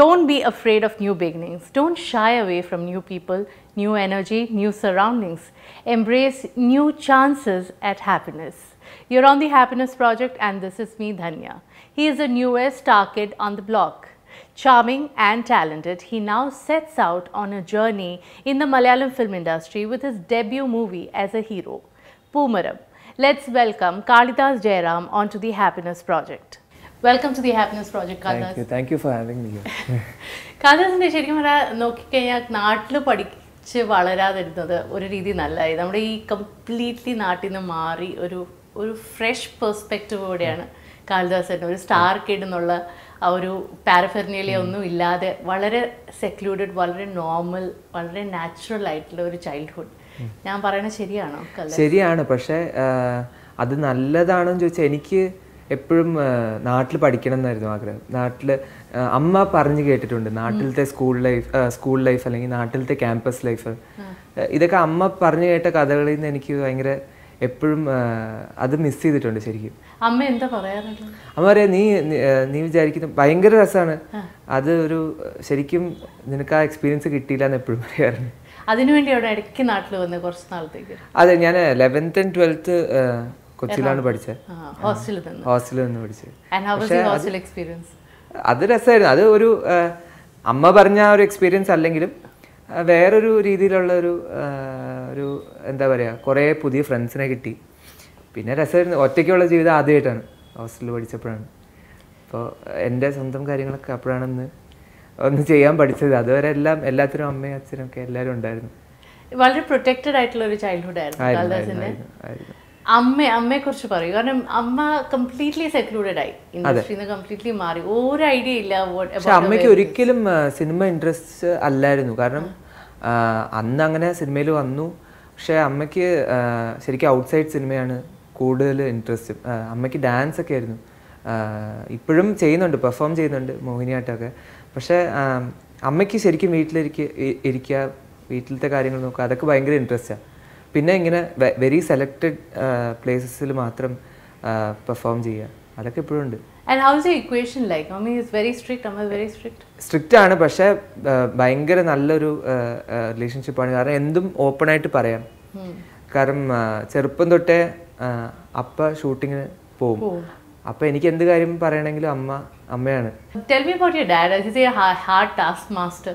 Don't be afraid of new beginnings. Don't shy away from new people, new energy, new surroundings. Embrace new chances at happiness. You're on the Happiness Project, and this is me, Dhanya. He is the newest star kid on the block. Charming and talented, he now sets out on a journey in the Malayalam film industry with his debut movie as a hero, Poomaram. Let's welcome Kalidas Jairam onto the Happiness Project. Welcome to the Happiness Project, Kalidas. Thank you thank you for having me കാലിദാസിന്റെ ശരിക്കും പറഞ്ഞാൽ നോക്കിക്കഴിഞ്ഞാൽ നാട്ടിൽ പഠിച്ച് വളരാതിരുന്നത് ഒരു രീതി നല്ലതായി നമ്മുടെ ഈ കംപ്ലീറ്റ്ലി നാട്ടിൽ നിന്ന് മാറി ഒരു ഒരു ഫ്രഷ് പെർസ്പെക്റ്റീവോടെയാണ് കാളിദാസൻ ഒരു സ്റ്റാർ കിഡ് എന്നുള്ള ആ ഒരു പാരഫെർണിയലി ഒന്നും ഇല്ലാതെ വളരെ സെക്ലൂഡഡ് വളരെ നോർമൽ വളരെ നാച്ചുറൽ ആയിട്ടുള്ള ഒരു ചൈൽഡ്ഹുഡ് ഞാൻ പറയുന്നത് ശരിയാണോ കല്ല ശരിയാണ് പക്ഷേ ആ, അത് നല്ലതാണെന്ന് ചോദിച്ചാൽ എനിക്ക് എപ്പോഴും നാട്ടിൽ പഠിക്കണം എന്നായിരുന്നു ആഗ്രഹം നാട്ടിൽ അമ്മ പറഞ്ഞു കേട്ടിട്ടുണ്ട് നാട്ടിലത്തെ സ്കൂൾ ലൈഫ് സ്കൂൾ ലൈഫ് അല്ലെങ്കിൽ നാട്ടിലത്തെ ക്യാമ്പസ് ലൈഫ് ഇതൊക്കെ അമ്മ പറഞ്ഞു കേട്ട കഥകളിൽ നിന്ന് എനിക്ക് ഭയങ്കര എപ്പോഴും ആ, അത് മിസ് ചെയ്തിട്ടുണ്ട് ശരിക്കും അമ്മ എന്താ പറയാറുള്ളത് അമ്മ പറയാ നീ നീ, ആ, നീ വിചാരിക്കുന്ന ഭയങ്കര രസമാണ് അത് ഒരു ശരിക്കും നിനക്ക് ആ എക്സ്പീരിയൻസ് കിട്ടിയില്ല എന്ന് എപ്പോഴും പറയാറുണ്ട് അതിനുവേണ്ടി അവിടെ ഇടയ്ക്ക് നാട്ടിൽ വന്ന് കുറച്ച് നാളത്തേക്ക് അതെ ഞാൻ ലെവൻത്ത് ആൻഡ് ട്വൽത്ത് കൊച്ചിയിലാണ് പഠിച്ചത് ഹോസ്റ്റലിൽ നിന്ന് ഹോസ്റ്റലിൽ നിന്ന് പഠിച്ചത് and how was your hostel experience അത് രസമായിരുന്നു അത് ഒരു ആ, അമ്മ പറഞ്ഞ ആ ഒരു എക്സ്പീരിയൻസ് അല്ലെങ്കിലും ആ, വേറൊരു രീതിയിലുള്ള ഒരു ആ, ഒരു എന്താ പറയുക കുറേ പുതിയ ഫ്രണ്ട്സിനെ കിട്ടി പിന്നെ രസമായിരുന്നു ഒറ്റയ്ക്കുള്ള ജീവിതം ആദ്യമായിട്ടാണ് ഹോസ്റ്റലിൽ പഠിച്ചപ്പോഴാണ് അപ്പോൾ എൻ്റെ സ്വന്തം കാര്യങ്ങളൊക്കെ അപ്പോഴാണെന്ന് ഒന്ന് ചെയ്യാൻ പഠിച്ചത് അതുവരെ എല്ലാം എല്ലാത്തിനും അമ്മയും അച്ഛനും ഒക്കെ എല്ലാവരും ഉണ്ടായിരുന്നു വളരെ പ്രൊട്ടക്റ്റഡ് ആയിട്ടുള്ള ഒരു ചൈൽഡ്ഹുഡ് ആയിരുന്നു ആയിരുന്നു, കാളിദാസിന്റെ ആയിരുന്നു, ആയിരുന്നു. അമ്മ അമ്മയെ കുറിച്ച് പറയൂ കാരണം അമ്മ കംപ്ലീറ്റ്ലി സെക്ലൂഡഡ് ആയി ഇൻഡസ്ട്രിയിൽ നിന്ന് കംപ്ലീറ്റ്ലി മാറി ഒരു ഐഡിയ ഇല്ല what പക്ഷെ അമ്മയ്ക്ക് ഒരിക്കലും ആ, സിനിമ ഇൻട്രസ്റ്റ് അല്ലായിരുന്നു കാരണം ആ, അന്ന് അങ്ങനെ സിനിമയിൽ വന്നു പക്ഷെ അമ്മയ്ക്ക് ആ, ശരിക്കും ഔട്ട്സൈഡ് സിനിമയാണ് കൂടുതൽ ഇൻട്രസ്റ്റ് അമ്മയ്ക്ക് ഡാൻസ് ഒക്കെ ആയിരുന്നു ആ, ഇപ്പോഴും ചെയ്യുന്നുണ്ട് പെർഫോം ചെയ്യുന്നുണ്ട് മോഹിനിയാട്ടമൊക്കെ പക്ഷേ ആ, അമ്മയ്ക്ക് ശരിക്കും വീട്ടിലിരിക്കുക ഇരിക്കുക വീട്ടിലത്തെ കാര്യങ്ങൾ നോക്കുക അതൊക്കെ ഭയങ്കര ഇൻട്രസ്റ്റാണ് പിന്നെ ഇങ്ങനെ വെരി സെലക്റ്റഡ് പ്ലേസസിൽ മാത്രം പെർഫോം ചെയ്യുക അതൊക്കെ ഇപ്പോഴും ഉണ്ട് and how's a equation like mummy is very strict അമ്മ വെരി സ്ട്രിക്റ്റ് സ്ട്രിക്റ്റ് ആണ് പക്ഷേ ആ, ഭയങ്കര നല്ലൊരു റിലേഷൻഷിപ്പാണ് കാരണം എന്തും ഓപ്പൺ ആയിട്ട് പറയാം കാരണം ആ, ചെറുപ്പം തൊട്ടേ ആ, അപ്പ ഷൂട്ടിങ്ങിന് പോവും അപ്പൊ എനിക്ക് എന്ത് കാര്യം പറയണമെങ്കിലും അമ്മ അമ്മയാണ് tell me about your dad he's a hard task master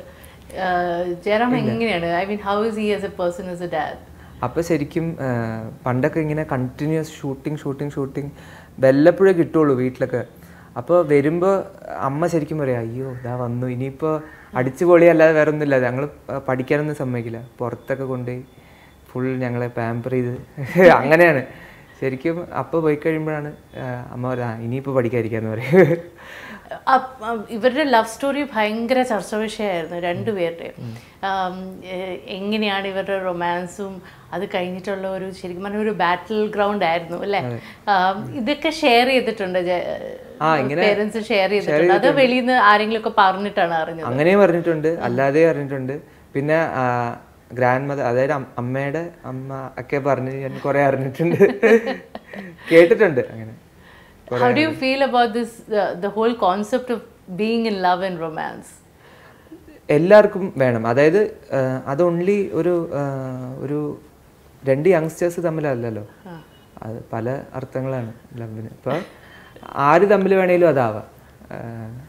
Jayaram എങ്ങനെയാണ് I mean how is he as a person as a dad അപ്പൊ ശരിക്കും ആ, പണ്ടൊക്കെ ഇങ്ങനെ കണ്ടിന്യൂസ് ഷൂട്ടിംഗ് ഷൂട്ടിംഗ് ഷൂട്ടിംഗ് വല്ലപ്പോഴേ കിട്ടുള്ളൂ വീട്ടിലൊക്കെ അപ്പോൾ വരുമ്പോൾ അമ്മ ശരിക്കും പറയാം അയ്യോ ഇതാ വന്നു ഇനിയിപ്പോൾ അടിച്ചു പൊളിയല്ലാതെ വേറെ ഒന്നുമില്ല ഞങ്ങൾ പഠിക്കാനൊന്നും സമ്മതിക്കില്ല പുറത്തൊക്കെ കൊണ്ടുപോയി ഫുൾ ഞങ്ങളെ പാമ്പർ ചെയ്ത് അങ്ങനെയാണ് ശരിക്കും അപ്പോൾ പോയി കഴിയുമ്പോഴാണ് ആ, അമ്മ പറയാ ഇനിയിപ്പോൾ പഠിക്കാതിരിക്കാന്ന് പറയും അപ്പ് അം ഇവരുടെ ലവ് സ്റ്റോറി ഭയങ്കര ചർച്ച വിഷയമായിരുന്നു രണ്ടുപേരുടെയും ആം, എ- എങ്ങനെയാണ് ഇവരുടെ റൊമാൻസും അത് കഴിഞ്ഞിട്ടുള്ള ഒരു ശരിക്കും പറഞ്ഞ ഒരു ബാറ്റിൽ ഗ്രൗണ്ട് ആയിരുന്നു അല്ലേ ആം, ഇതൊക്കെ ഷെയർ ചെയ്തിട്ടുണ്ട് ആ, ഇങ്ങനെ പേരൻസ് ഷെയർ ചെയ്തിട്ടുണ്ട് അത് വെളിയിൽ നിന്ന് ആരെങ്കിലും ഒക്കെ പറഞ്ഞിട്ടാണ് അറിഞ്ഞത് അങ്ങനെയും പറഞ്ഞിട്ടുണ്ട് അല്ലാതെ പറഞ്ഞിട്ടുണ്ട് പിന്നെ ഗ്രാൻഡ് മദർ അതായത് അം- അമ്മയുടെ അമ്മ ഒക്കെ പറഞ്ഞ് ഞാൻ കുറെ അറിഞ്ഞിട്ടുണ്ട് കേട്ടിട്ടുണ്ട് അങ്ങനെ how do you feel about this the whole concept of being in love and romance എല്ലാവർക്കും വേണം അതായത് ആ, അത് ഓൺലി ഒരു ആ, ഒരു രണ്ട് യങ്സ്റ്റേഴ്സ് തമ്മിലല്ലല്ലോ അത് പല അർത്ഥങ്ങളാണ് ലവിന് ഇപ്പൊ ആര് തമ്മിൽ വേണേലും അതാവാം ആ,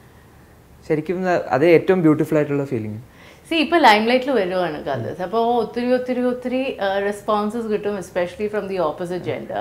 ശരിക്കും അത് ഏറ്റവും ബ്യൂട്ടിഫുൾ ആയിട്ടുള്ള ഫീലിംഗ് സി ഇപ്പൊ ലൈം ലൈറ്റിൽ വരുവാണ് കഥസ് അപ്പോൾ ഒത്തിരി ഒത്തിരി ഒത്തിരി റെസ്പോൺസസ് കിട്ടും especially from the opposite gender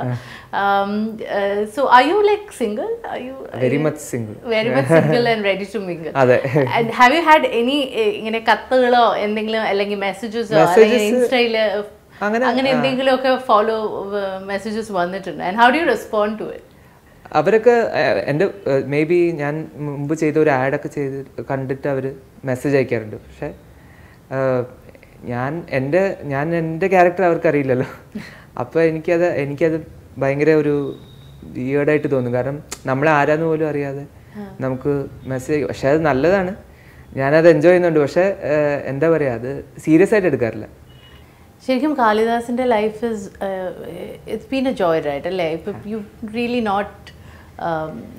so I you like single I you very much single very much single and ready to mingle അതെ and have you had any ഇങ്ങനെ കത്തുകളോ എന്തെങ്കിലും അല്ലെങ്കിൽ മെസ്സേജസോ അല്ലെങ്കിൽ ഇൻസ്റ്റയില് അങ്ങനെ, അങ്ങനെ എന്തെങ്കിലും ഒക്കെ ഫോളോ മെസ്സേജസ് വന്നിട്ടുണ്ട് and how do you respond to it അവരൊക്കെ ഏഹ്, എൻ്റെ മേ ബി ഞാൻ മുമ്പ് ചെയ്ത ഒരു ആഡൊക്കെ ചെയ്ത് കണ്ടിട്ട് അവർ മെസ്സേജ് അയക്കാറുണ്ട് പക്ഷേ ഏഹ്, ഞാൻ എൻ്റെ ഞാൻ എൻ്റെ ക്യാരക്ടർ അവർക്ക് അറിയില്ലല്ലോ അപ്പോൾ എനിക്കത് എനിക്കത് ഭയങ്കര ഒരു വിയേർഡായിട്ട് തോന്നും കാരണം നമ്മളെ ആരാന്ന് പോലും അറിയാതെ നമുക്ക് മെസ്സേജ് പക്ഷെ അത് നല്ലതാണ് ഞാനത് എൻജോയ് ചെയ്യുന്നുണ്ട് പക്ഷേ ഏഹ്, എന്താ പറയുക അത് സീരിയസ് ആയിട്ട് എടുക്കാറില്ല ശരിക്കും കാളിദാസിന്റെ life is it's been a joy right അല്ലേ ഇപ്പം യു റിയലി നോട്ട്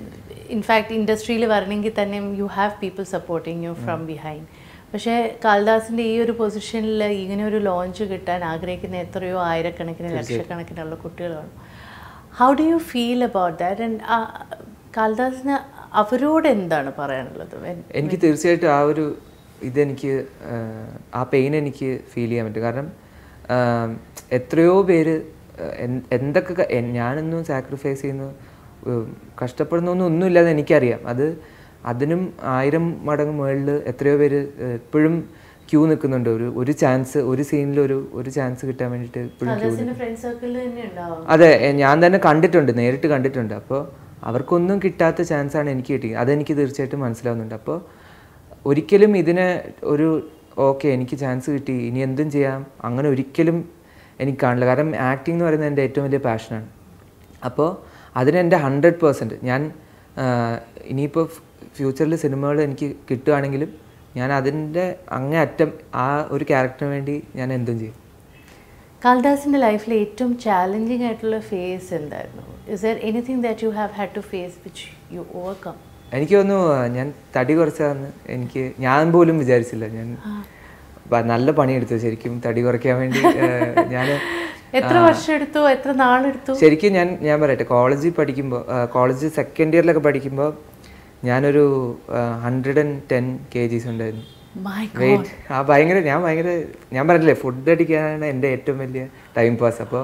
ഇൻഫാക്ട് ഇൻഡസ്ട്രിയിൽ വരണമെങ്കിൽ തന്നെ you have people supporting you from behind പക്ഷേ കാളിദാസിൻ്റെ ഈ ഒരു പൊസിഷനിൽ ഇങ്ങനെ ഒരു ലോഞ്ച് കിട്ടാൻ ആഗ്രഹിക്കുന്ന എത്രയോ ആയിരക്കണക്കിന് ലക്ഷക്കണക്കിനുള്ള കുട്ടികളാണ് how do you feel about that and കാളിദാസിന് അവരോട് എന്താണ് പറയാനുള്ളത് When- എനിക്ക് തീർച്ചയായിട്ടും ആ ഒരു ഇതെനിക്ക് ആഹ്, ആ പെയിൻ എനിക്ക് ഫീൽ ചെയ്യാൻ പറ്റും കാരണം ആഹ്, എത്രയോ പേര് ആഹ്, എന്ത്- എന്തൊക്കെ ക- എൻ- ഞാനൊന്നും സാക്രിഫൈസ് ചെയ്യുന്നു ഉം, കഷ്ടപ്പെടുന്നൊന്നും ഒന്നുമില്ലാതെ എനിക്കറിയാം അത് അതിനും ആയിരം മടങ്ങ് മുകളിൽ എത്രയോ പേര് എപ്പോഴും ക്യൂ നിൽക്കുന്നുണ്ട് ഒരു ഒരു ചാൻസ് ഒരു സീനിൽ ഒരു ഒരു ചാൻസ് കിട്ടാൻ വേണ്ടിയിട്ട് ഇപ്പോഴും ക്യൂ കാളിദാസിന്റെ ഫ്രണ്ട് സർക്കിളിൽ തന്നെ ഉണ്ടാവും അതെ എ- ഞാൻ തന്നെ കണ്ടിട്ടുണ്ട് നേരിട്ട് കണ്ടിട്ടുണ്ട് അപ്പോൾ അവർക്കൊന്നും കിട്ടാത്ത ചാൻസാണ് എനിക്ക് കിട്ടിയത് അതെനിക്ക് തീർച്ചയായിട്ടും മനസ്സിലാവുന്നുണ്ട് അപ്പോൾ ഒരിക്കലും ഇതിനെ ഒരു ഓക്കെ എനിക്ക് ചാൻസ് കിട്ടി ഇനി എന്തും ചെയ്യാം അങ്ങനെ ഒരിക്കലും എനിക്ക് കാണില്ല കാരണം ആക്ടിംഗ് എന്ന് പറയുന്നത് എൻ്റെ ഏറ്റവും വലിയ പാഷനാണ് അപ്പോൾ അതിന് എൻ്റെ ഹൺഡ്രഡ് പേഴ്സൻറ്റ് ഞാൻ ഇനിയിപ്പോൾ ഫ്യൂച്ചറിൽ സിനിമകൾ എനിക്ക് കിട്ടുകയാണെങ്കിലും ഞാൻ അതിൻ്റെ അങ്ങേ അറ്റം ആ ഒരു ക്യാരക്ടറിന് വേണ്ടി ഞാൻ എന്തും ചെയ്യും കാളിദാസിന്റെ ലൈഫിലെ ഏറ്റവും ചാലഞ്ചിങ് ആയിട്ടുള്ള ഫേസ് എന്തായിരുന്നു is there anything that you have had to face which you overcome എനിക്ക് തോന്നുന്നു ഞാൻ തടി കുറച്ചാന്ന് എനിക്ക് ഞാൻ പോലും വിചാരിച്ചില്ല ഞാൻ ബ- നല്ല പണിയെടുത്തു ശരിക്കും തടി കുറയ്ക്കാൻ വേണ്ടി ഞാൻ എത്ര വർഷം എടുത്തു എത്ര നാളെടുത്തു ശരിക്കും ഞാൻ ഞാൻ പറയട്ടെ കോളേജിൽ പഠിക്കുമ്പോൾ കോളേജ് സെക്കൻഡ് ഇയറിലൊക്കെ പഠിക്കുമ്പോൾ ഞാനൊരു hundred and ten K Gs ഉണ്ടായിരുന്നു മൈ വെയിറ്റ് ആ ഭയങ്കര ഞാൻ ഭയങ്കര ഞാൻ പറഞ്ഞില്ലേ ഫുഡ് അടിക്കാനാണ് എൻ്റെ ഏറ്റവും വലിയ ടൈം പാസ് അപ്പോൾ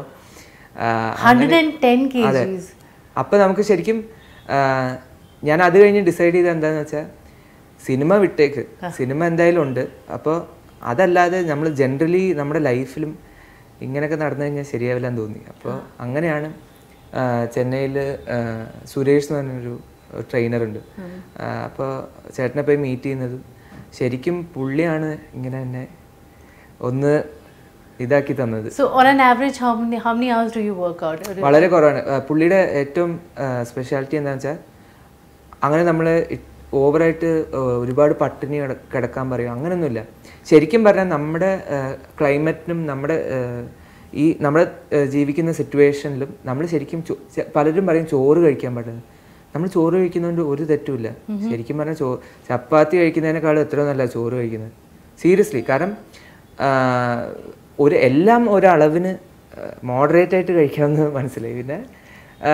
ഹൺഡ്രഡ് ആൻഡ് ടെൻ കെ അതെ ജീസ് അപ്പോൾ നമുക്ക് ശരിക്കും ആ, ഞാൻ അത് കഴിഞ്ഞ് ഡിസൈഡ് ചെയ്ത് എന്താന്ന് വെച്ചാൽ സിനിമ വിട്ടേക്ക് സിനിമ എന്തായാലും ഉണ്ട് അപ്പോൾ അതല്ലാതെ നമ്മൾ ജനറലി നമ്മുടെ ലൈഫിലും ഇങ്ങനെയൊക്കെ നടന്നു കഴിഞ്ഞാൽ ശരിയാവില്ലെന്ന് തോന്നി അപ്പോൾ അങ്ങനെയാണ് ചെന്നൈയിൽ സുരേഷ് എന്ന് പറഞ്ഞൊരു ട്രെയിനർ ഉണ്ട് അപ്പോൾ ചേട്ടനെ പോയി മീറ്റ് ചെയ്യുന്നത് ശരിക്കും പുള്ളിയാണ് ഇങ്ങനെ എന്നെ ഒന്ന് ഇതാക്കി തന്നത് so on an average how many how many hours do you work out ഒരു വളരെ കുറവാണ് ആ, പുള്ളിയുടെ ഏറ്റവും സ്പെഷ്യാലിറ്റി എന്താണെന്ന് വെച്ചാൽ അങ്ങനെ നമ്മൾ ഓവറായിട്ട് ഒരുപാട് പട്ടിണി കിട- കിടക്കാൻ പറയും അങ്ങനെയൊന്നുമില്ല ശരിക്കും പറഞ്ഞാൽ നമ്മുടെ ക്ലൈമറ്റിനും നമ്മുടെ ആ, ഈ നമ്മുടെ ആ, ജീവിക്കുന്ന സിറ്റുവേഷനിലും നമ്മൾ ശരിക്കും ചോ- ചെ- പലരും പറയും ചോറ് കഴിക്കാൻ പാടില്ല നമ്മൾ ചോറ് കഴിക്കുന്നതുകൊണ്ട് ഒരു തെറ്റുമില്ല ശരിക്കും പറഞ്ഞാൽ ചോ ചപ്പാത്തി കഴിക്കുന്നതിനേക്കാളും എത്രയോ നല്ല ചോറ് കഴിക്കുന്നത് സീരിയസ്ലി കാരണം ആ, ഒരു എല്ലാം ഒരളവിന് മോഡറേറ്റ് ആയിട്ട് കഴിക്കാമെന്ന് മനസ്സിലായി പിന്നെ ആ,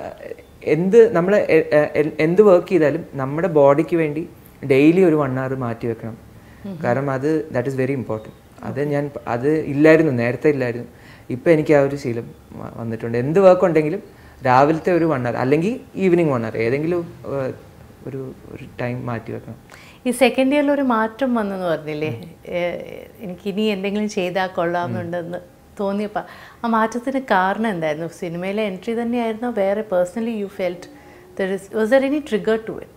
എന്ത് നമ്മൾ എന്ത് വർക്ക് ചെയ്താലും നമ്മുടെ ബോഡിക്ക് വേണ്ടി ഡെയിലി ഒരു വൺ അവർ മാറ്റി വെക്കണം കാരണം അത് ദാറ്റ് ഈസ് വെരി ഇമ്പോർട്ടൻറ്റ് അത് ഞാൻ പ- അത് ഇല്ലായിരുന്നു നേരത്തെ ഇല്ലായിരുന്നു ഇപ്പം എനിക്ക് ആ ഒരു ശീലം വ- വന്നിട്ടുണ്ട് എന്ത് വർക്ക് ഉണ്ടെങ്കിലും രാവിലത്തെ ഒരു വൺ അവർ അല്ലെങ്കിൽ ഈവനിങ് വൺ അവർ ഏതെങ്കിലും ആ, ഒരു ഒരു ടൈം മാറ്റി വെക്കണം ഈ സെക്കൻഡ് ഇയറിൽ ഒരു മാറ്റം വന്നെന്ന് പറഞ്ഞില്ലേ ഏഹ് എനിക്ക് ഇനി എന്തെങ്കിലും ചെയ്താൽ കൊള്ളാമെന്നുണ്ടെന്ന് തോന്നിയപ്പോൾ ആ മാറ്റത്തിന് കാരണം എന്തായിരുന്നു സിനിമയിലെ എൻട്രി തന്നെയായിരുന്നോ വേറെ personally you felt there is was there any trigger to it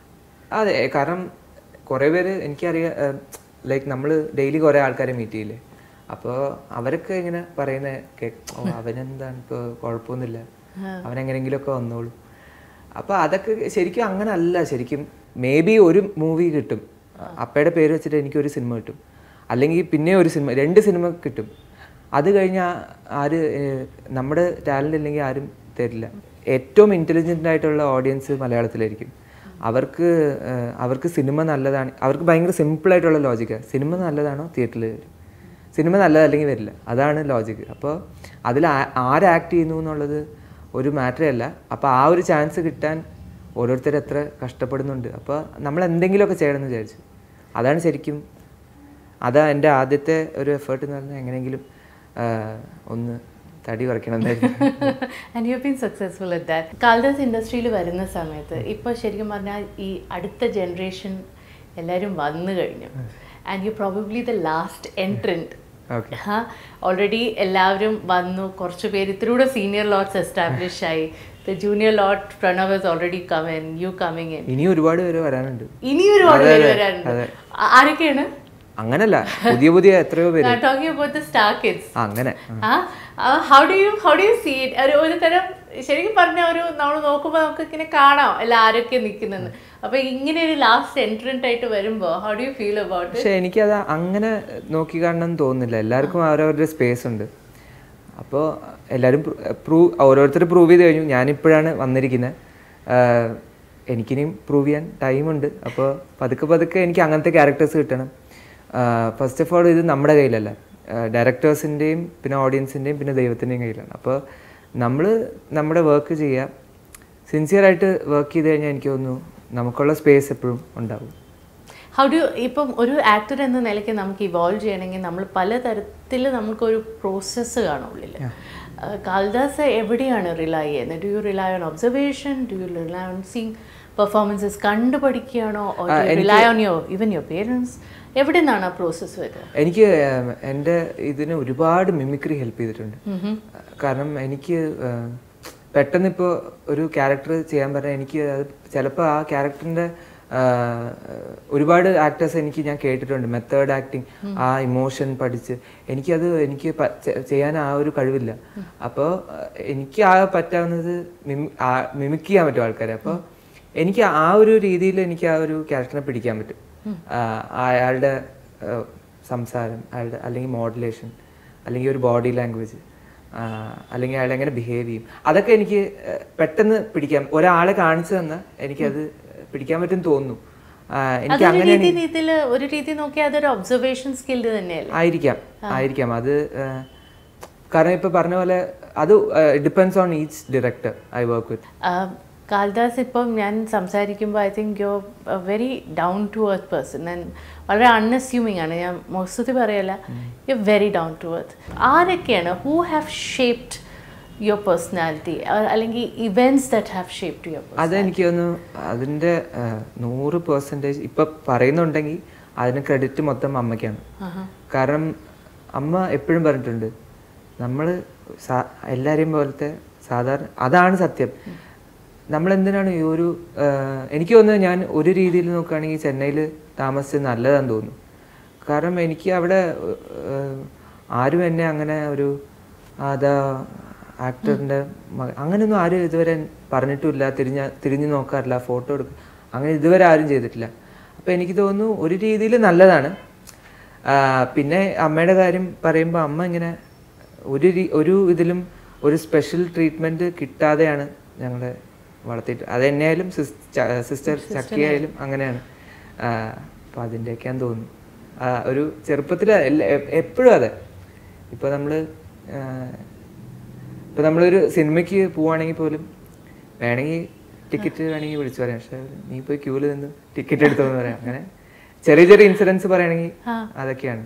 അതെ കാരണം കുറേ പേര് എനിക്കറിയാം ലൈക്ക് നമ്മൾ ഡെയിലി കുറേ ആൾക്കാരെ മീറ്റ് ചെയ്യില്ലേ അപ്പോൾ അവരൊക്കെ ഇങ്ങനെ പറയുന്ന കേക്ക് ഓ അവനെന്താണ് ഇപ്പോൾ കുഴപ്പമൊന്നുമില്ല അവനെങ്ങനെങ്കിലുമൊക്കെ വന്നോളൂ അപ്പോൾ അതൊക്കെ ശരിക്കും അങ്ങനെ അല്ല ശരിക്കും മേ ബി ഒരു മൂവി കിട്ടും അപ്പയുടെ പേര് വെച്ചിട്ട് എനിക്ക് ഒരു സിനിമ കിട്ടും അല്ലെങ്കിൽ പിന്നെ ഒരു സിനിമ രണ്ട് സിനിമ കിട്ടും അത് കഴിഞ്ഞാൽ ആര് ഏഹ്, നമ്മുടെ ടാലൻ്റ് ഇല്ലെങ്കിൽ ആരും തരില്ല ഏറ്റവും ഇൻ്റലിജൻ്റ് ആയിട്ടുള്ള ഓഡിയൻസ് മലയാളത്തിലായിരിക്കും അവർക്ക് ഏഹ്, അവർക്ക് സിനിമ നല്ലതാണ് അവർക്ക് ഭയങ്കര സിമ്പിളായിട്ടുള്ള ലോജിക്കാണ് സിനിമ നല്ലതാണോ തിയേറ്ററിൽ വരും സിനിമ നല്ലതല്ലെങ്കിൽ വരില്ല അതാണ് ലോജിക്ക് അപ്പോൾ അതിൽ ആ- ആര് ആക്ട് ചെയ്യുന്നു എന്നുള്ളത് ഒരു മാറ്ററേ അല്ല അപ്പോൾ ആ ഒരു ചാൻസ് കിട്ടാൻ ഓരോരുത്തർ എത്ര കഷ്ടപ്പെടുന്നുണ്ട് അപ്പോൾ നമ്മൾ എന്തെങ്കിലുമൊക്കെ ചെയ്യണമെന്ന് വിചാരിച്ചു അതാണ് ശരിക്കും അതാ എൻ്റെ ആദ്യത്തെ ഒരു എഫേർട്ട് എന്ന് പറഞ്ഞാൽ എങ്ങനെയെങ്കിലും ആ, ഒന്ന് തടി കുറയ്ക്കണം എന്നായിരുന്നു and you been successful at that Kalidas ഇൻഡസ്ട്രിയിൽ വരുന്ന സമയത്ത് ഇപ്പോൾ ശരിക്കും പറഞ്ഞാൽ ഈ അടുത്ത ജനറേഷൻ എല്ലാവരും വന്നു കഴിഞ്ഞു and you probably the last entrant okay already എല്ലാവരും വന്നു കുറച്ച് പേര് ഇതിലൂടെ സീനിയർ ലോട്ട്സ് എസ്റ്റാബ്ലിഷ് ആയി the junior lot Pranav is already coming you coming in ഇനി ഒരുപാട് പേര് വരാനുണ്ട് ഇനി ഒരുപാട് അതെ, പേര് അതെ, വരാനുണ്ട് അതെ. ആ- ആരൊക്കെയാണ് അങ്ങനല്ല പുതിയ പുതിയ എത്രയോ പേര് talking about the star kids ആ, അങ്ങനെ how do you how do you see it ഒരു ഒരു തരം ശരിക്കും പറഞ്ഞ ഒരു നമ്മൾ നോക്കുമ്പോൾ നമുക്ക് ഇങ്ങനെ കാണാം അല്ല ആരൊക്കെ നിൽക്കുന്നെന്ന് അപ്പൊ ഇങ്ങനെ ഒരു ലാസ്റ്റ് എൻട്രൻറ്റ് ആയിട്ട് വരുമ്പോൾ how do you feel about പക്ഷെ എനിക്കത് അങ്ങനെ നോക്കി കാണണം എന്ന് തോന്നുന്നില്ല എല്ലാവർക്കും അവരവരുടെ സ്പേസ് ഉണ്ട് അപ്പോൾ എല്ലാവരും പ്രൂവ് ഓരോരുത്തർ പ്രൂവ് ചെയ്ത് കഴിഞ്ഞു ഞാനിപ്പോഴാണ് വന്നിരിക്കുന്നത് എനിക്കിനിയും പ്രൂവ് ചെയ്യാൻ ടൈമുണ്ട് അപ്പോൾ പതുക്കെ പതുക്കെ എനിക്ക് അങ്ങനത്തെ ക്യാരക്ടേഴ്സ് കിട്ടണം ഫസ്റ്റ് ഓഫ് ഓൾ ഇത് നമ്മുടെ കയ്യിലല്ല ഡയറക്ടേഴ്സിൻ്റെയും പിന്നെ ഓഡിയൻസിൻ്റെയും പിന്നെ ദൈവത്തിൻ്റെയും കയ്യിലാണ് അപ്പോൾ നമ്മൾ നമ്മുടെ വർക്ക് ചെയ്യുക സിൻസിയറായിട്ട് വർക്ക് ചെയ്ത് കഴിഞ്ഞാൽ എനിക്ക് തോന്നുന്നു നമുക്കുള്ള സ്പേസ് എപ്പോഴും ഉണ്ടാവും ഹൗ ഡു ഇപ്പം ഒരു ആക്ടർ എന്ന നിലയ്ക്ക് നമുക്ക് ഇവോൾവ് ചെയ്യണമെങ്കിൽ നമ്മൾ പലതരത്തിൽ നമുക്കൊരു പ്രോസസ്സ് കാണും ഉള്ളിൽ കാളിദാസ് എവിടെയാണ് റിലൈ ചെയ്യുന്നത് do you rely on observation do you rely on seeing performances കണ്ടു പഠിക്കുകയാണോ rely on your even your parents എവിടെ നിന്നാണ് ആ പ്രോസസ്സ് വരിക എനിക്ക് ഏം, എൻ്റെ ഇതിന് ഒരുപാട് മിമിക്രി ഹെൽപ്പ് ചെയ്തിട്ടുണ്ട് കാരണം എനിക്ക് ഏം, പെട്ടെന്ന് ഇപ്പോൾ ഒരു ക്യാരക്ടർ ചെയ്യാൻ പറഞ്ഞാൽ എനിക്ക് അത് ചിലപ്പോൾ ആ ക്യാരക്ടറിൻ്റെ ഒരുപാട് ആക്ടേഴ്സ് എനിക്ക് ഞാൻ കേട്ടിട്ടുണ്ട് മെത്തേഡ് ആക്ടിങ് ആ ഇമോഷൻ പഠിച്ച് എനിക്കത് എനിക്ക് പ- ചെ- ചെയ്യാൻ ആ ഒരു കഴിവില്ല അപ്പോൾ എനിക്ക് ആ പറ്റാവുന്നത് മിമി മിമിക് ചെയ്യാൻ പറ്റും ആൾക്കാരെ അപ്പോൾ എനിക്ക് ആ ഒരു രീതിയിൽ എനിക്ക് ആ ഒരു ക്യാരക്ടറിനെ പിടിക്കാൻ പറ്റും ആ, അയാളുടെ ആ, സംസാരം അയാളുടെ അല്ലെങ്കിൽ മോഡുലേഷൻ അല്ലെങ്കിൽ ഒരു ബോഡി ലാംഗ്വേജ് അല്ലെങ്കിൽ അയാൾ എങ്ങനെ ബിഹേവ് ചെയ്യും അതൊക്കെ എനിക്ക് ആ, പെട്ടെന്ന് പിടിക്കാം ഒരാളെ കാണിച്ചു തന്നാൽ എനിക്കത് പിടിക്കാൻ പറ്റും തോന്നുന്നു ആ, എനിക്ക് അതൊരു അങ്ങനെ രീതി രീതിയിൽ ഒരു രീതി നോക്കിയാൽ അതൊരു ഒബ്സർവേഷൻ സ്കില്ല് തന്നെയല്ലേ ആയിരിക്കാം ആയിരിക്കാം അത് ആ, കാരണം ഇപ്പൊ പറഞ്ഞ പോലെ അത് depends on each director I work with ah Kalidas ഇപ്പം ഞാൻ സംസാരിക്കുമ്പോൾ I think you very down to earth person and വളരെ അൺഅസ്യൂമിങ് ആണ് ഞാൻ മൊസ്തുതി പറയല്ല you very down to earth ആരൊക്കെയാണ് who have shaped your personality അല്ലെങ്കിൽ events that have shaped your അതെനിക്ക് തോന്നുന്നു അതിന്റെ ആ, നൂറ് പെർസെൻറ്റേജ് ഇപ്പൊ പറയുന്നുണ്ടെങ്കിൽ അതിന് ക്രെഡിറ്റ് മൊത്തം അമ്മയ്ക്കാണ് കാരണം അമ്മ എപ്പോഴും പറഞ്ഞിട്ടുണ്ട് നമ്മൾ എല്ലാവരെയും പോലത്തെ സാധാരണ അതാണ് സത്യം നമ്മൾ എന്തിനാണ് ഈ ഒരു ആ, എനിക്ക് തോന്നുന്നത് ഞാൻ ഒരു രീതിയിൽ നോക്കുകയാണെങ്കിൽ ചെന്നൈയിൽ താമസിച്ചത് നല്ലതാന്ന് തോന്നുന്നു കാരണം എനിക്ക് അവിടെ ആ, ആരും എന്നെ അങ്ങനെ ഒരു അതാ ആക്ടറിൻ്റെ അങ്ങനെയൊന്നും ആരും ഇതുവരെ പറഞ്ഞിട്ടുമില്ല തിരിഞ്ഞ തിരിഞ്ഞു നോക്കാറില്ല ഫോട്ടോ എടുക്കും അങ്ങനെ ഇതുവരെ ആരും ചെയ്തിട്ടില്ല അപ്പോൾ എനിക്ക് തോന്നുന്നു ഒരു രീതിയിൽ നല്ലതാണ് ആ, പിന്നെ അമ്മയുടെ കാര്യം പറയുമ്പോൾ അമ്മ ഇങ്ങനെ ഒരു രീ- ഒരു ഇതിലും ഒരു സ്പെഷ്യൽ ട്രീറ്റ്മെൻറ്റ് കിട്ടാതെയാണ് ഞങ്ങളെ വളർത്തിയിട്ട് അത് എന്നെയായാലും സിസ്റ്റർ ചക്കിയായാലും അങ്ങനെയാണ് അപ്പം അതിൻ്റെയൊക്കെയാന്ന് തോന്നുന്നു ആ, ഒരു ചെറുപ്പത്തിൽ എപ്പോഴും അതെ ഇപ്പോൾ നമ്മൾ ഇപ്പോൾ നമ്മളൊരു സിനിമയ്ക്ക് പോവുകയാണെങ്കിൽ പോലും വേണമെങ്കിൽ ടിക്കറ്റ് വേണമെങ്കിൽ വിളിച്ചു പറയാം പക്ഷെ നീ പോയി ക്യൂവിൽ നിന്ന് ടിക്കറ്റ് എടുത്തോന്ന് പറയാം അങ്ങനെ ചെറിയ ചെറിയ ഇൻസിഡൻസ് പറയുകയാണെങ്കിൽ അതൊക്കെയാണ്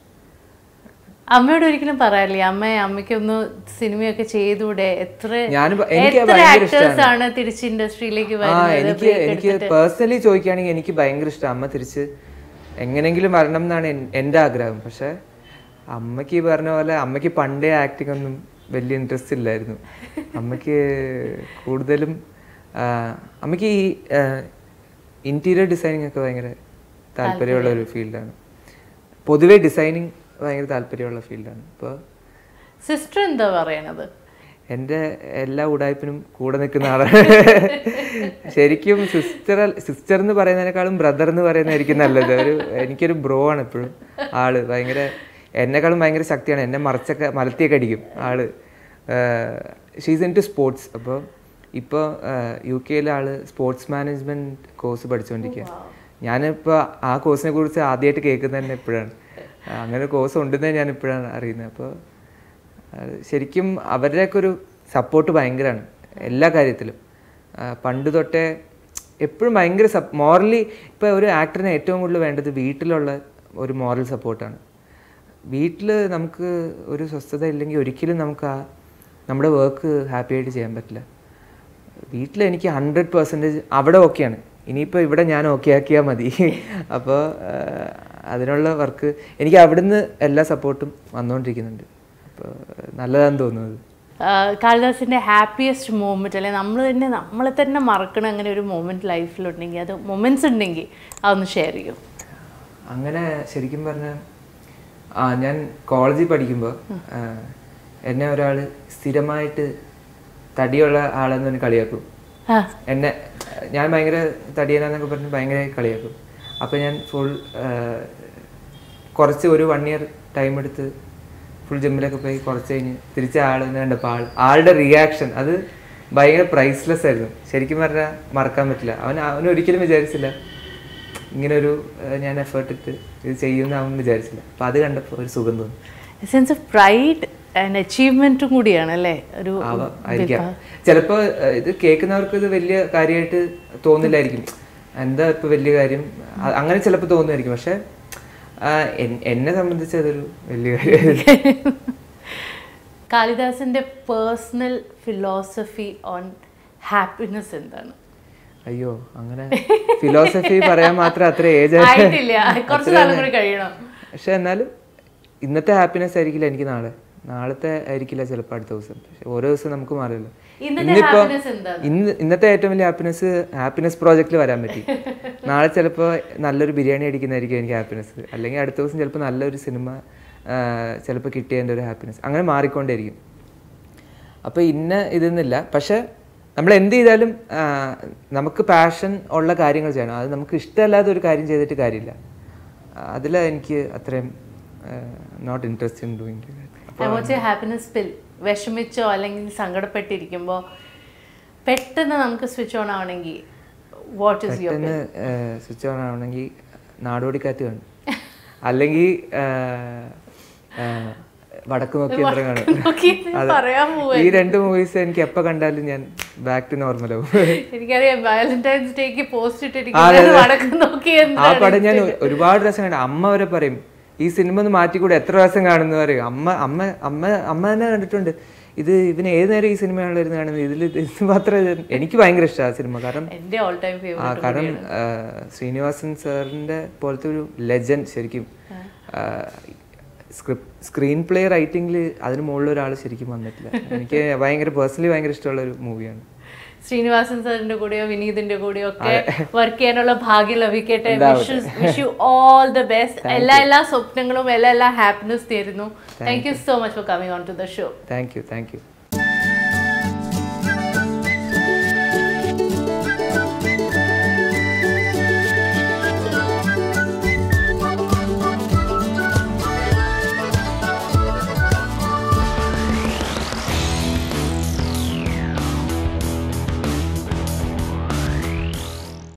അമ്മയോട് ഒരിക്കലും പറയാറില്ലേ അമ്മ അമ്മയ്ക്കൊന്ന് സിനിമയൊക്കെ ചെയ്തൂടെ എത്ര ഞാന് പ- എനിക്ക് എത്ര ഭയങ്കര ആക്ടേഴ്സ് ആണ് തിരിച്ച് ഇൻഡസ്ട്രിയിലേക്ക് ആ വരുന്നത് എനിക്ക് എനിക്ക് പേഴ്സണലി ചോദിക്കുകയാണെങ്കിൽ എനിക്ക് ഭയങ്കര ഇഷ്ടം അമ്മ തിരിച്ച് എങ്ങനെങ്കിലും വരണം എന്നാണ് എൻ- എൻ്റെ ആഗ്രഹം പക്ഷെ അമ്മയ്ക്ക് ഈ പറഞ്ഞ പോലെ അമ്മയ്ക്ക് പണ്ടേ ആക്ടിംഗ് ഒന്നും വലിയ ഇൻട്രസ്റ്റ് ഇല്ലായിരുന്നു അമ്മയ്ക്ക് കൂടുതലും ആ, അമ്മയ്ക്ക് ഈ ഇന്റീരിയർ ഡിസൈനിങ് ഒക്കെ ഭയങ്കര താല്പര്യമുള്ള ഒരു ഫീൽഡാണ് പൊതുവേ ഡിസൈനിങ് ഭയങ്കര താല്പര്യമുള്ള ഫീൽഡാണ് അപ്പോൾ സിസ്റ്റർ എന്താ പറയണത് എൻ്റെ എല്ലാ ഉടായ്പിനും കൂടെ നിൽക്കുന്ന ആളാണ് ശരിക്കും സിസ്റ്റർ സിസ്റ്റർ എന്ന് പറയുന്നതിനേക്കാളും ബ്രദർ എന്ന് പറയുന്നതായിരിക്കും നല്ലത് ഒരു എനിക്കൊരു ബ്രോ ആണ് എപ്പോഴും ആള് ഭയങ്കര എന്നെക്കാളും ഭയങ്കര ശക്തിയാണ് എന്നെ മറച്ചൊക്കെ മലത്തിയൊക്കെ അടിക്കും ആള് ഷീസ് ഇൻ ടു സ്പോർട്സ് അപ്പോൾ ഇപ്പോൾ യു കെയിലെ ആള് സ്പോർട്സ് മാനേജ്മെൻറ്റ് കോഴ്സ് പഠിച്ചുകൊണ്ടിരിക്കുക ഞാനിപ്പോൾ ആ കോഴ്സിനെ കുറിച്ച് ആദ്യമായിട്ട് കേൾക്കുന്നത് തന്നെ ഇപ്പോഴാണ് അങ്ങനെ കോഴ്സ് ഉണ്ടെന്ന് ഞാൻ ഇപ്പോഴാണ് അറിയുന്നത് അപ്പോൾ അത് ശരിക്കും അവരുടെയൊക്കെ ഒരു സപ്പോർട്ട് ഭയങ്കരമാണ് എല്ലാ കാര്യത്തിലും ആ, പണ്ട് തൊട്ടേ എപ്പോഴും ഭയങ്കര സപ് മോറലി ഇപ്പോൾ ഒരു ആക്ടറിന് ഏറ്റവും കൂടുതൽ വേണ്ടത് വീട്ടിലുള്ള ഒരു മോറൽ സപ്പോർട്ടാണ് വീട്ടിൽ നമുക്ക് ഒരു സ്വസ്ഥത ഇല്ലെങ്കിൽ ഒരിക്കലും നമുക്ക് ആ നമ്മുടെ വർക്ക് ഹാപ്പി ആയിട്ട് ചെയ്യാൻ പറ്റില്ല വീട്ടിൽ എനിക്ക് ഹൺഡ്രഡ് പെർസെൻറ്റേജ് അവിടെ ഓക്കെയാണ് ഇനിയിപ്പോൾ ഇവിടെ ഞാൻ ഓക്കെ ആക്കിയാൽ മതി അപ്പോൾ അതിനുള്ള വർക്ക് എനിക്ക് അവിടുന്ന് എല്ലാ സപ്പോർട്ടും വന്നുകൊണ്ടിരിക്കുന്നുണ്ട് അപ്പോൾ നല്ലതാണെന്ന് തോന്നുന്നത് ആഹ് കാളിദാസിന്റെ ഹാപ്പിയസ്റ്റ് മൂമെന്റ് അല്ലെ നമ്മൾ തന്നെ നമ്മളെ തന്നെ മറക്കണ അങ്ങനെ ഒരു മൂമെന്റ് ലൈഫിലുണ്ടെങ്കിൽ അത് മൊമെന്റ്സ് ഉണ്ടെങ്കിൽ അതൊന്ന് ഷെയർ ചെയ്യും അങ്ങനെ ശരിക്കും പറഞ്ഞാൽ ആ ഞാൻ കോളേജിൽ പഠിക്കുമ്പോൾ എന്നെ ഒരാൾ സ്ഥിരമായിട്ട് തടിയുള്ള ആളെന്ന് പറഞ്ഞ് കളിയാക്കും ആ എന്നെ ഞാൻ ഭയങ്കര തടിയനാന്നൊക്കെ പറഞ്ഞ് ഭയങ്കര കളിയാക്കും അപ്പോൾ ഞാൻ ഫുൾ കുറച്ച് ഒരു വൺ ഇയർ ടൈം എടുത്ത് ഫുൾ ജിമ്മിലൊക്കെ പോയി കുറച്ച് കഴിഞ്ഞ് തിരിച്ച ആൾ കണ്ടപ്പോൾ ആൾ ആളുടെ റിയാക്ഷൻ അത് ഭയങ്കര പ്രൈസ്ലെസ് ആയിരുന്നു ശരിക്കും പറഞ്ഞാൽ മറക്കാൻ പറ്റില്ല അവൻ അവൻ ഒരിക്കലും വിചാരിച്ചില്ല ഇങ്ങനെ ഒരു ഏഹ്, ഞാൻ എഫേർട്ട് ഇട്ട് ഇത് ചെയ്യുമെന്ന് അവൻ വിചാരിച്ചില്ല അപ്പം അത് കണ്ടപ്പോൾ ഒരു സുഖം തോന്നി സെൻസ് ഓഫ് പ്രൈഡ് ആൻഡ് അച്ചീവ്മെന്റും കൂടിയാണ് അല്ലേ ഒരു ആവാം ആയിരിക്കാം ചിലപ്പോൾ ഇത് കേൾക്കുന്നവർക്ക് ഇത് വലിയ കാര്യമായിട്ട് തോന്നില്ലായിരിക്കും എന്താ ഇപ്പൊ വലിയ കാര്യം അ- അങ്ങനെ ചിലപ്പോൾ തോന്നുമായിരിക്കും പക്ഷെ ആ, എൻ- എന്നെ സംബന്ധിച്ച് അതൊരു വലിയ കാര്യമായിരുന്നു കാളിദാസിന്റെ പേഴ്സണൽ ഫിലോസഫി ഓൺ ഹാപ്പിനെസ് എന്താണ് അയ്യോ അങ്ങനെ ഫിലോസഫി പറയാൻ മാത്രം അത്ര ഏജ് ആയിട്ടില്ല കുറച്ച് നാളും കൂടി കഴിയണം പക്ഷെ എന്നാലും ഇന്നത്തെ ഹാപ്പിനെസ് ആയിരിക്കില്ല എനിക്ക് നാളെ നാളത്തെ ആയിരിക്കില്ല ചിലപ്പോൾ അടുത്ത ദിവസം പക്ഷെ ഓരോ ദിവസം നമുക്ക് മാറില്ല ഇന്നത്തെ ഇന്നിപ്പോ ഹാപ്പിനെസ് എന്താണ് ഇന്ന് ഇന്നത്തെ ഏറ്റവും വലിയ ഹാപ്പിനെസ് ഹാപ്പിനെസ് പ്രോജക്റ്റിൽ വരാൻ പറ്റി നാളെ ചിലപ്പോൾ നല്ലൊരു ബിരിയാണി അടിക്കുന്നതായിരിക്കും എനിക്ക് ഹാപ്പിനെസ് അല്ലെങ്കിൽ അടുത്ത ദിവസം ചിലപ്പോൾ നല്ലൊരു സിനിമ ചിലപ്പോൾ കിട്ടിയതിൻ്റെ ഒരു ഹാപ്പിനെസ് അങ്ങനെ മാറിക്കൊണ്ടേയിരിക്കും അപ്പോൾ ഇന്ന ഇതെന്നില്ല പക്ഷെ നമ്മൾ എന്ത് ചെയ്താലും ആ, നമുക്ക് പാഷൻ ഉള്ള കാര്യങ്ങൾ ചെയ്യണം അത് നമുക്ക് ഇഷ്ടമല്ലാത്ത ഒരു കാര്യം ചെയ്തിട്ട് കാര്യമില്ല അതിൽ എനിക്ക് അത്രയും not interest in doing happiness pill വിഷമിച്ചോ അല്ലെങ്കിൽ സങ്കടപ്പെട്ടിരിക്കുമ്പോൾ പെട്ടെന്ന് നമുക്ക് സ്വിച്ച് ഓൺ ആവണമെങ്കിൽ വാട്ട് ഇസ് യുവർ പെട്ടെന്ന് സ്വിച്ച് ഓൺ ആവണമെങ്കിൽ നാടോടിക്കാറ്റ് കാണും അല്ലെങ്കിൽ വടക്ക് നോക്കി യന്ത്രം കാണും പറയാൻ പോവാ ഈ രണ്ട് മൂവീസ് എനിക്ക് എപ്പോൾ കണ്ടാലും ഞാൻ ബാക്ക് ടു നോർമൽ ആവും എനിക്കറിയാം വാലന്റൈൻസ് ഡേക്ക് പോസ്റ്റ് ഇട്ടിരിക്കുന്നത് വടക്ക് നോക്കി ആ പടം ഞാൻ ഒരുപാട് പ്രാവശ്യം കണ്ടു അമ്മ വരെ പറയും ഈ സിനിമ ഒന്ന് മാറ്റിക്കൂടെ എത്ര പ്രാവശ്യം കാണുന്നു പറയും അമ്മ അമ്മ അമ്മ അമ്മ തന്നെ കണ്ടിട്ടുണ്ട് ഇത് ഇവന് ഏത് നേരം ഈ സിനിമയാണല്ലോ ഇരുന്ന് കാണുന്നത് ഇതിൽ ഇത് മാത്രം എനിക്ക് ഭയങ്കര ഇഷ്ടമാണ് സിനിമ കാരണം എന്റെ ഓൾ ടൈം ആ ഫേവറേറ്റ് കാരണം ആ, ശ്രീനിവാസൻ സാറിന്റെ പോലത്തെ ഒരു ലെജൻഡ് ശരിക്കും സ്ക്രിപ്റ്റ് സ്ക്രീൻ പ്ലേ റൈറ്റിംഗിൽ അതിന് മുകളിൽ ഒരാൾ ശരിക്കും വന്നിട്ടില്ല എനിക്ക് ഭയങ്കര പേഴ്സണലി ഭയങ്കര ഇഷ്ടമുള്ള ഒരു മൂവിയാണ് ശ്രീനിവാസൻ സാറിന്റെ കൂടെയോ വിനീതിന്റെ കൂടെയോ ഒക്കെ വർക്ക് ചെയ്യാനുള്ള ഭാഗ്യം ലഭിക്കട്ടെ wish you all the best എല്ലാ എല്ലാ സ്വപ്നങ്ങളും എല്ലാ എല്ലാ ഹാപ്പിനെസ് തരുന്നു thank you so much for coming on to the show thank you thank U